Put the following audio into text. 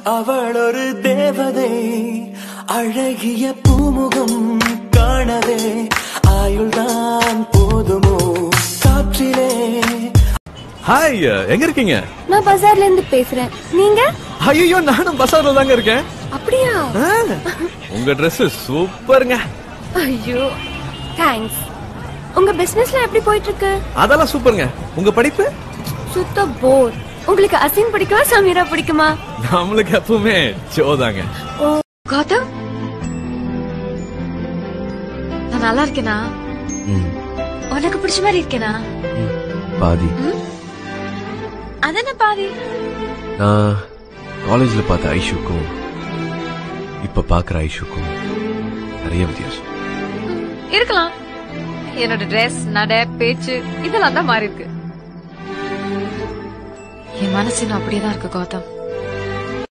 அவள் ஒரு தேவதை அழகிய பூமுகம் காணவே ஆயுள்தான் போதுமோ காற்றிலே ஹாய் எங்க இருக்கீங்க நான் பஜார்ல இருந்து பேசுறேன் நீங்க ஐயோ நானும் பசார்ல தாங்க இருக்கேன் அப்படியா ஆ, உங்க Dress சூப்பருங்க ஐயோ தேங்க்ஸ் உங்க பிசினஸ்ல எப்படி போயிட்டு இருக்கு அதெல்லாம் சூப்பருங்க உங்க படிப்பு சுத்த போர் உங்களுக்கு அசின் பிடிக்குமா சமீரா பிடிக்குமா நம்மளுக்கு எப்பவுமே ஜோதாங்க கௌதம் நான் நல்லா இருக்கேனா உனக்கு பிடிச்ச மாதிரி இருக்கேனா பாதி அதென்ன பாதி நான் காலேஜ்ல பார்த்த ஐஷுக்கும் இப்ப பாக்குற ஐஷுக்கும் நிறைய வித்தியாசம் இருக்கலாம் என்னோட Dress நட பேச்சு இதெல்லாம் தான் மாறி இருக்கு என் மனசு இன்னும் அப்படியே தான் இருக்கு கௌதம்